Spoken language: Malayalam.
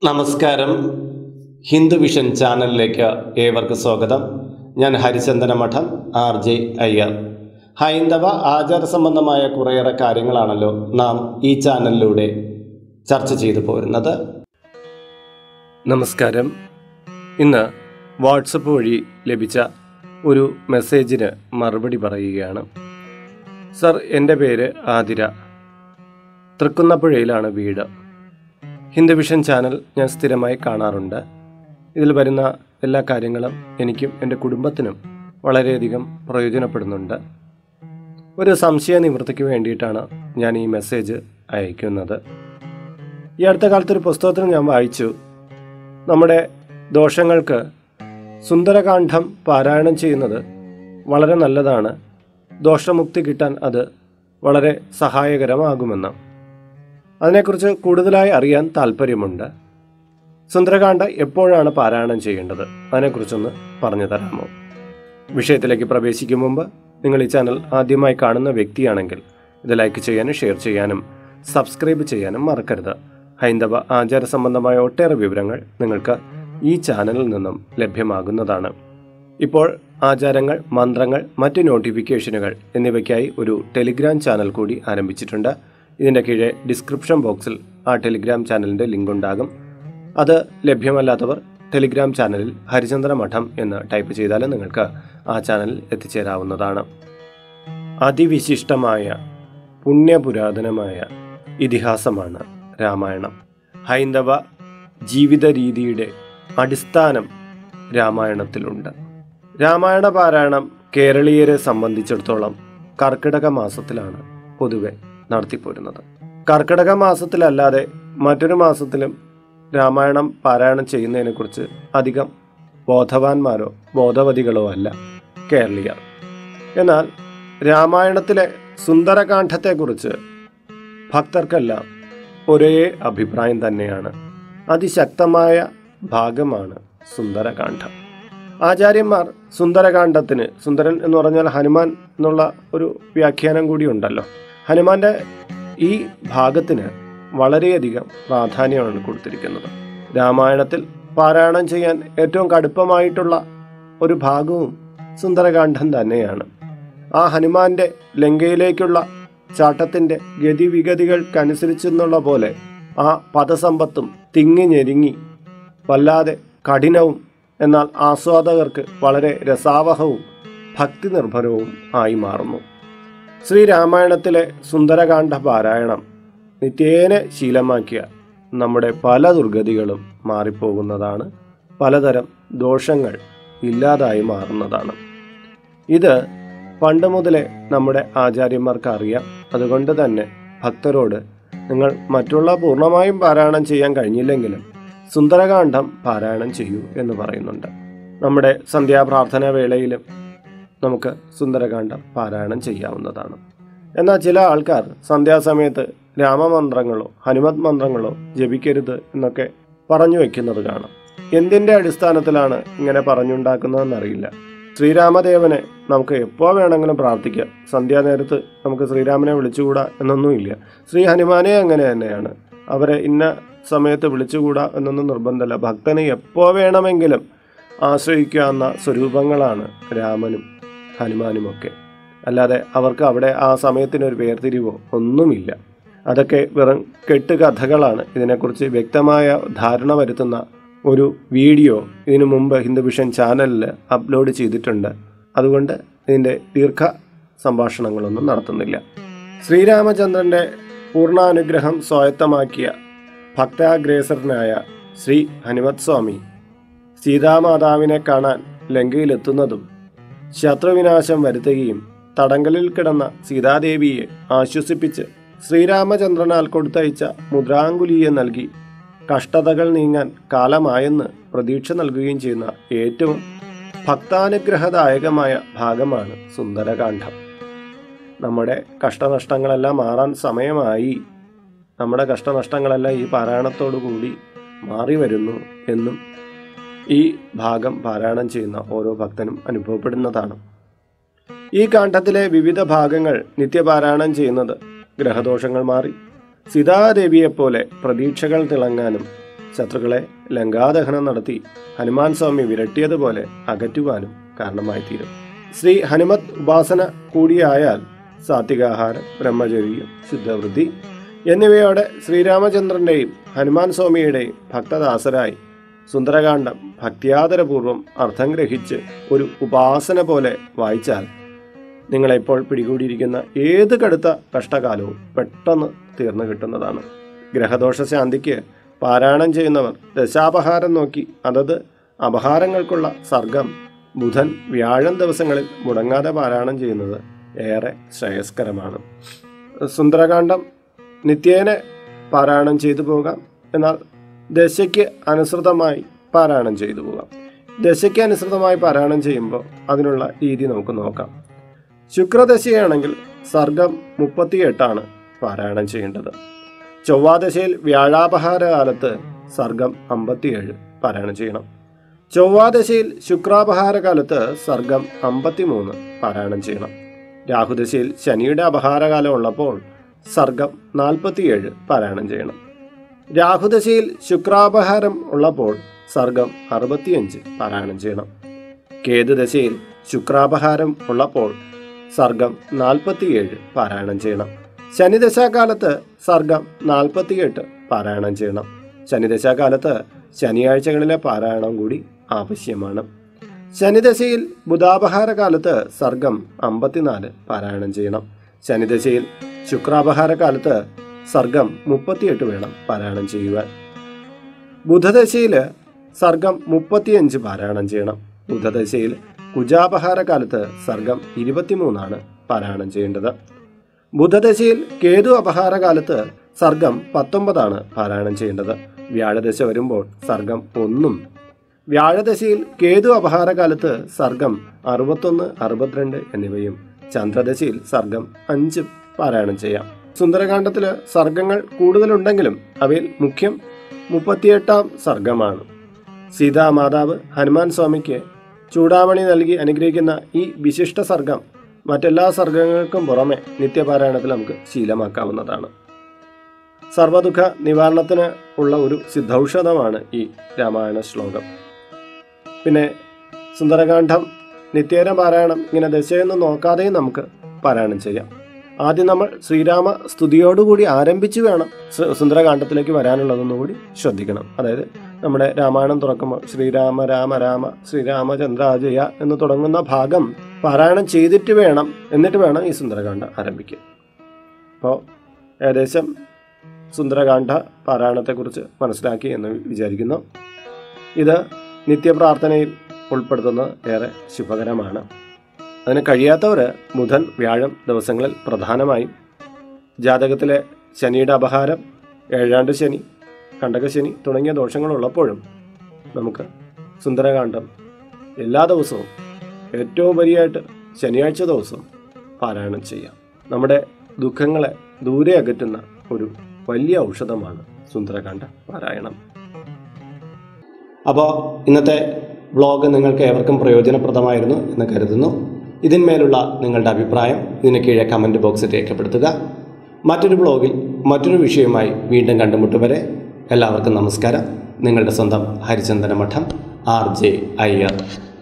നമസ്കാരം ഹിന്ദു വിഷൻ ചാനലിലേക്ക് ഏവർക്കും സ്വാഗതം ഞാൻ ഹരിചന്ദന മഠം ആർ ജെ അയ്യർ ഹൈന്ദവ ആചാര സംബന്ധമായ കുറേയേറെ കാര്യങ്ങളാണല്ലോ നാം ഈ ചാനലിലൂടെ ചർച്ച ചെയ്തു പോരുന്നത് നമസ്കാരം ഇന്ന് വാട്സപ്പ് വഴി ലഭിച്ച ഒരു മെസ്സേജിന് മറുപടി പറയുകയാണ് സർ എൻ്റെ പേര് ആതിര തൃക്കുന്നപ്പുഴയിലാണ് വീട് ഹിന്ദു വിഷൻ ചാനൽ ഞാൻ സ്ഥിരമായി കാണാറുണ്ട് ഇതിൽ വരുന്ന എല്ലാ കാര്യങ്ങളും എനിക്കും എൻ്റെ കുടുംബത്തിനും വളരെയധികം പ്രയോജനപ്പെടുന്നുണ്ട് ഒരു സംശയ നിവൃത്തിക്ക് വേണ്ടിയിട്ടാണ് ഞാൻ ഈ മെസ്സേജ് അയക്കുന്നത് ഈ അടുത്ത കാലത്തൊരു പുസ്തകത്തിൽ ഞാൻ വായിച്ചു നമ്മുടെ ദോഷങ്ങൾക്ക് സുന്ദരകാന്ഡം പാരായണം ചെയ്യുന്നത് വളരെ നല്ലതാണ് ദോഷമുക്തി കിട്ടാൻ അത് വളരെ സഹായകരമാകുമെന്ന് അതിനെക്കുറിച്ച് കൂടുതലായി അറിയാൻ താല്പര്യമുണ്ട് സുന്ദരകാന്ഡ എപ്പോഴാണ് പാരായണം ചെയ്യേണ്ടത് അതിനെക്കുറിച്ചൊന്ന് പറഞ്ഞു തരാമോ വിഷയത്തിലേക്ക് പ്രവേശിക്കും മുമ്പ് നിങ്ങൾ ഈ ചാനൽ ആദ്യമായി കാണുന്ന വ്യക്തിയാണെങ്കിൽ ഇത് ലൈക്ക് ചെയ്യാനും ഷെയർ ചെയ്യാനും സബ്സ്ക്രൈബ് ചെയ്യാനും മറക്കരുത് ഹൈന്ദവ ആചാര സംബന്ധമായ ഒട്ടേറെ വിവരങ്ങൾ നിങ്ങൾക്ക് ഈ ചാനലിൽ നിന്നും ലഭ്യമാകുന്നതാണ് ഇപ്പോൾ ആചാരങ്ങൾ മന്ത്രങ്ങൾ മറ്റ് നോട്ടിഫിക്കേഷനുകൾ എന്നിവയ്ക്കായി ഒരു ടെലിഗ്രാം ചാനൽ കൂടി ആരംഭിച്ചിട്ടുണ്ട് ഇതിൻ്റെ കീഴെ ഡിസ്ക്രിപ്ഷൻ ബോക്സിൽ ആ ടെലിഗ്രാം ചാനലിൻ്റെ ലിങ്ക് ഉണ്ടാകും അത് ലഭ്യമല്ലാത്തവർ ടെലിഗ്രാം ചാനലിൽ ഹരിചന്ദ്ര മഠം എന്ന് ടൈപ്പ് ചെയ്താൽ നിങ്ങൾക്ക് ആ ചാനലിൽ എത്തിച്ചേരാവുന്നതാണ് അതിവിശിഷ്ടമായ പുണ്യപുരാതനമായ ഇതിഹാസമാണ് രാമായണം ഹൈന്ദവ ജീവിത രീതിയുടെ അടിസ്ഥാനം രാമായണത്തിലുണ്ട് രാമായണ പാരായണം കേരളീയരെ സംബന്ധിച്ചിടത്തോളം കർക്കിടക മാസത്തിലാണ് പൊതുവെ നടത്തിപ്പോരുന്നത് കർക്കിടക മാസത്തിലല്ലാതെ മറ്റൊരു മാസത്തിലും രാമായണം പാരായണം ചെയ്യുന്നതിനെക്കുറിച്ച് അധികം ബോധവാന്മാരോ ബോധവതികളോ അല്ല കേരളീയർ എന്നാൽ രാമായണത്തിലെ സുന്ദരകാന്ഡത്തെക്കുറിച്ച് ഭക്തർക്കെല്ലാം ഒരേ അഭിപ്രായം തന്നെയാണ് അതിശക്തമായ ഭാഗമാണ് സുന്ദരകാന്ഡം ആചാര്യന്മാർ സുന്ദരകാന്ഡത്തിന് സുന്ദരൻ എന്ന് പറഞ്ഞാൽ ഹനുമാൻ എന്നുള്ള ഒരു വ്യാഖ്യാനം കൂടി ഉണ്ടല്ലോ ഹനുമാന്റെ ഈ ഭാഗത്തിന് വളരെയധികം പ്രാധാന്യമാണ് കൊടുത്തിരിക്കുന്നത് രാമായണത്തിൽ പാരായണം ചെയ്യാൻ ഏറ്റവും കടുപ്പമായിട്ടുള്ള ഒരു ഭാഗവും സുന്ദരകാന്ഡം തന്നെയാണ് ആ ഹനുമാന്റെ ലങ്കയിലേക്കുള്ള ചാട്ടത്തിന്റെ ഗതിവിഗതികൾക്കനുസരിച്ചെന്നുള്ള പോലെ ആ പദസമ്പത്തും തിങ്ങി ഞെരുങ്ങി വല്ലാതെ കഠിനവും എന്നാൽ ആസ്വാദകർക്ക് വളരെ രസാവഹവും ഭക്തി നിർഭരവും ആയി മാറുന്നു ശ്രീരാമായണത്തിലെ സുന്ദരകാന്ഡ പാരായണം നിത്യേന ശീലമാക്കിയ നമ്മുടെ പല ദുർഗതികളും മാറിപ്പോകുന്നതാണ് പലതരം ദോഷങ്ങൾ ഇല്ലാതായി മാറുന്നതാണ് ഇത് പണ്ട് മുതലേ നമ്മുടെ ആചാര്യന്മാർക്ക് അറിയാം അതുകൊണ്ട് തന്നെ ഭക്തരോട് നിങ്ങൾ മറ്റുള്ള പൂർണ്ണമായും പാരായണം ചെയ്യാൻ കഴിഞ്ഞില്ലെങ്കിലും സുന്ദരകാന്ഡം പാരായണം ചെയ്യൂ എന്ന് പറയുന്നുണ്ട് നമ്മുടെ സന്ധ്യാപ്രാർത്ഥന വേളയിലും നമുക്ക് സുന്ദരകാന്ഡം പാരായണം ചെയ്യാവുന്നതാണ് എന്നാൽ ചില ആൾക്കാർ സന്ധ്യാസമയത്ത് രാമമന്ത്രങ്ങളോ ഹനുമത് മന്ത്രങ്ങളോ ജപിക്കരുത് എന്നൊക്കെ പറഞ്ഞു വെക്കുന്നത് കാണാം എന്തിൻ്റെ അടിസ്ഥാനത്തിലാണ് ഇങ്ങനെ പറഞ്ഞുണ്ടാക്കുന്നതെന്നറിയില്ല ശ്രീരാമദേവനെ നമുക്ക് എപ്പോൾ വേണമെങ്കിലും പ്രാർത്ഥിക്കാം സന്ധ്യാനേരത്ത് നമുക്ക് ശ്രീരാമനെ വിളിച്ചുകൂടാ എന്നൊന്നുമില്ല ശ്രീ ഹനുമാനെ അങ്ങനെ തന്നെയാണ് അവരെ ഇന്ന സമയത്ത് വിളിച്ചുകൂടാ എന്നൊന്നും നിർബന്ധമല്ല ഭക്തന് എപ്പോൾ വേണമെങ്കിലും ആശ്രയിക്കാവുന്ന സ്വരൂപങ്ങളാണ് രാമനും ഹനുമാനുമൊക്കെ അല്ലാതെ അവർക്ക് അവിടെ ആ സമയത്തിനൊരു വേർതിരിവോ ഒന്നുമില്ല അതൊക്കെ വെറും കെട്ടുകഥകളാണ് ഇതിനെക്കുറിച്ച് വ്യക്തമായ ധാരണ വരുത്തുന്ന ഒരു വീഡിയോ ഇതിനു മുമ്പ് ഹിന്ദു വിഷൻ ചാനലിൽ അപ്ലോഡ് ചെയ്തിട്ടുണ്ട് അതുകൊണ്ട് ഇതിൻ്റെ ദീർഘ സംഭാഷണങ്ങളൊന്നും നടത്തുന്നില്ല ശ്രീരാമചന്ദ്രൻ്റെ പൂർണ്ണാനുഗ്രഹം സ്വായത്തമാക്കിയ ഭക്താഗ്രേസരനായ ശ്രീ ഹനുമത് സ്വാമി സീതാമാതാവിനെ കാണാൻ ലങ്കയിലെത്തുന്നതും ശത്രുവിനാശം വരുത്തുകയും തടങ്കലിൽ കിടന്ന സീതാദേവിയെ ആശ്വസിപ്പിച്ച് ശ്രീരാമചന്ദ്രനാൽ കൊടുത്തയച്ച മുദ്രാങ്കുലിയെ നൽകി കഷ്ടതകൾ നീങ്ങാൻ കാലമായെന്ന് പ്രതീക്ഷ നൽകുകയും ചെയ്യുന്ന ഏറ്റവും ഭക്താനുഗ്രഹദായകമായ ഭാഗമാണ് സുന്ദരകാന്ഡം നമ്മുടെ കഷ്ടനഷ്ടങ്ങളെല്ലാം മാറാൻ സമയമായി നമ്മുടെ കഷ്ടനഷ്ടങ്ങളെല്ലാം ഈ പാരായണത്തോടു കൂടി മാറി വരുന്നു എന്നും ഈ ഭാഗം പാരായണം ചെയ്യുന്ന ഓരോ ഭക്തനും അനുഭവപ്പെടുന്നതാണ് ഈ കാണ്ഡത്തിലെ വിവിധ ഭാഗങ്ങൾ നിത്യപാരായണം ചെയ്യുന്നത് ഗ്രഹദോഷങ്ങൾ മാറി സീതാദേവിയെപ്പോലെ പ്രതീക്ഷകൾ തിളങ്ങാനും ശത്രുക്കളെ ലങ്കാദഹനം നടത്തി ഹനുമാൻ സ്വാമി വിരട്ടിയതുപോലെ അകറ്റുവാനും കാരണമായി തീരും ശ്രീ ഹനുമത് ഉപാസന കൂടിയായാൽ സാത്വികാഹാരം ബ്രഹ്മചര്യം ശുദ്ധവൃദ്ധി എന്നിവയോടെ ശ്രീരാമചന്ദ്രന്റെയും ഹനുമാൻ സ്വാമിയുടെയും ഭക്തദാസരായി സുന്ദരകാന്ഡം ഭക്തിയാദരപൂർവം അർത്ഥം ഗ്രഹിച്ച് ഒരു ഉപാസന പോലെ വായിച്ചാൽ നിങ്ങളെപ്പോൾ പിടികൂടിയിരിക്കുന്ന ഏത് കടുത്ത കഷ്ടകാലവും പെട്ടെന്ന് തീർന്നു കിട്ടുന്നതാണ് ഗ്രഹദോഷ ശാന്തിക്ക് പാരായണം ചെയ്യുന്നവർ ദശാപഹാരം നോക്കി അതത് അപഹാരങ്ങൾക്കുള്ള സർഗം ബുധൻ വ്യാഴം ദിവസങ്ങളിൽ മുടങ്ങാതെ പാരായണം ചെയ്യുന്നത് ഏറെ ശ്രേയസ്കരമാണ് സുന്ദരകാന്ഡം നിത്യേന പാരായണം ചെയ്തു പോകാം എന്നാൽ ദശയ്ക്ക് അനുസൃതമായി പാരായണം ചെയ്തു പോകാം ദശയ്ക്ക് അനുസൃതമായി പാരായണം ചെയ്യുമ്പോൾ അതിനുള്ള രീതി നമുക്ക് നോക്കാം ശുക്രദശയാണെങ്കിൽ സർഗം മുപ്പത്തിയെട്ടാണ് പാരായണം ചെയ്യേണ്ടത് ചൊവ്വാദശയിൽ വ്യാഴാപഹാര കാലത്ത് സർഗം അമ്പത്തിയേഴ് പാരായണം ചെയ്യണം ചൊവ്വാദശയിൽ ശുക്രാപഹാര കാലത്ത് സർഗം അമ്പത്തിമൂന്ന് പാരായണം ചെയ്യണം രാഹുദശയിൽ ശനിയുടെ അപഹാരകാലം ഉള്ളപ്പോൾ സർഗം നാൽപ്പത്തിയേഴ് പാരായണം ചെയ്യണം രാഹുദശയിൽ ശുക്രാപഹാരം ഉള്ളപ്പോൾ സർഗം അറുപത്തിയഞ്ച് പാരായണം ചെയ്യണം കേതുദശയിൽ ശുക്രാപഹാരം ഉള്ളപ്പോൾ സർഗം നാൽപ്പത്തിയേഴ് പാരായണം ചെയ്യണം ശനിദശാകാലത്ത് സർഗം നാൽപ്പത്തിയെട്ട് പാരായണം ചെയ്യണം ശനിദശാകാലത്ത് ശനിയാഴ്ചകളിലെ പാരായണം കൂടി ആവശ്യമാണ് ശനിദശയിൽ ബുധാപഹാര കാലത്ത് സർഗം അമ്പത്തിനാല് പാരായണം ചെയ്യണം ശനിദശയിൽ ശുക്രാപഹാര കാലത്ത് സർഗം മുപ്പത്തിയെട്ട് വേണം പാരായണം ചെയ്യുവാൻ ബുധദശയിൽ സർഗം മുപ്പത്തിയഞ്ച് പാരായണം ചെയ്യണം ബുധദശയിൽ കുജാപഹാര കാലത്ത് സർഗം ഇരുപത്തിമൂന്നാണ് പാരായണം ചെയ്യേണ്ടത് ബുധദശയിൽ കേതു അപഹാര കാലത്ത് സർഗം പത്തൊമ്പതാണ് പാരായണം ചെയ്യേണ്ടത് വ്യാഴദശ വരുമ്പോൾ സർഗം ഒന്നും വ്യാഴദശയിൽ കേതു അപഹാര കാലത്ത് സർഗം അറുപത്തൊന്ന് അറുപത്തിരണ്ട് എന്നിവയും ചന്ദ്രദശയിൽ സർഗം അഞ്ചും പാരായണം ചെയ്യാം സുന്ദരകാന്ഡത്തില് സർഗങ്ങൾ കൂടുതലുണ്ടെങ്കിലും അവയിൽ മുഖ്യം മുപ്പത്തിയെട്ടാം സർഗമാണ് സീതാമാതാവ് ഹനുമാൻ സ്വാമിക്ക് ചൂടാമണി നൽകി അനുഗ്രഹിക്കുന്ന ഈ വിശിഷ്ട സർഗം മറ്റെല്ലാ സർഗങ്ങൾക്കും പുറമെ നിത്യപാരായണത്തിൽ നമുക്ക് ശീലമാക്കാവുന്നതാണ് സർവദുഃഖ നിവാരണത്തിന് ഉള്ള ഒരു സിദ്ധൌഷധമാണ് ഈ രാമായണ ശ്ലോകം പിന്നെ സുന്ദരകാന്ഡം നിത്യേന പാരായണം ഇങ്ങനെ ദശയൊന്നും നോക്കാതെയും നമുക്ക് പാരായണം ചെയ്യാം ആദ്യം നമ്മൾ ശ്രീരാമ സ്തുതിയോടുകൂടി ആരംഭിച്ചു വേണം സു- സുന്ദരകാന്ഡത്തിലേക്ക് വരാനുള്ളതെന്നും കൂടി ശ്രദ്ധിക്കണം അതായത് നമ്മുടെ രാമായണം തുറക്കുമ്പോൾ ശ്രീരാമ രാമ രാമ ശ്രീരാമചന്ദ്രാജയ എന്ന് തുടങ്ങുന്ന ഭാഗം പാരായണം ചെയ്തിട്ട് വേണം എന്നിട്ട് വേണം ഈ സുന്ദരകാന്ഡ ആരംഭിക്കാൻ അപ്പോൾ ഏകദേശം സുന്ദരകാന്ഡ പാരായണത്തെക്കുറിച്ച് മനസ്സിലാക്കി എന്ന് വിചാരിക്കുന്നു ഇത് നിത്യപ്രാർത്ഥനയിൽ ഉൾപ്പെടുത്തുന്നത് ഏറെ ശുഭകരമാണ് അതിന് കഴിയാത്തവർ ബുധൻ വ്യാഴം ദിവസങ്ങളിൽ പ്രധാനമായും ജാതകത്തിലെ ശനിയുടെ അപഹാരം ഏഴാണ്ട് ശനി കണ്ടകശനി തുടങ്ങിയ ദോഷങ്ങളുള്ളപ്പോഴും നമുക്ക് സുന്ദരകാന്ഡം എല്ലാ ദിവസവും ഏറ്റവും ഉപരിയായിട്ട് ശനിയാഴ്ച ദിവസം പാരായണം ചെയ്യാം നമ്മുടെ ദുഃഖങ്ങളെ ദൂരെ അകറ്റുന്ന ഒരു വലിയ ഔഷധമാണ് സുന്ദരകാന്ഡ പാരായണം അപ്പോൾ ഇന്നത്തെ വ്ളോഗ് നിങ്ങൾക്ക് ഏവർക്കും പ്രയോജനപ്രദമായിരുന്നു എന്ന് കരുതുന്നു ഇതിന്മേലുള്ള നിങ്ങളുടെ അഭിപ്രായം ഇതിന് കീഴെ കമൻറ്റ് ബോക്സിൽ രേഖപ്പെടുത്തുക മറ്റൊരു ബ്ലോഗിൽ മറ്റൊരു വിഷയവുമായി വീണ്ടും കണ്ടുമുട്ടും വരെ എല്ലാവർക്കും നമസ്കാരം നിങ്ങളുടെ സ്വന്തം ഹരിചന്ദന മഠം ആർ ജെ അയ്യർ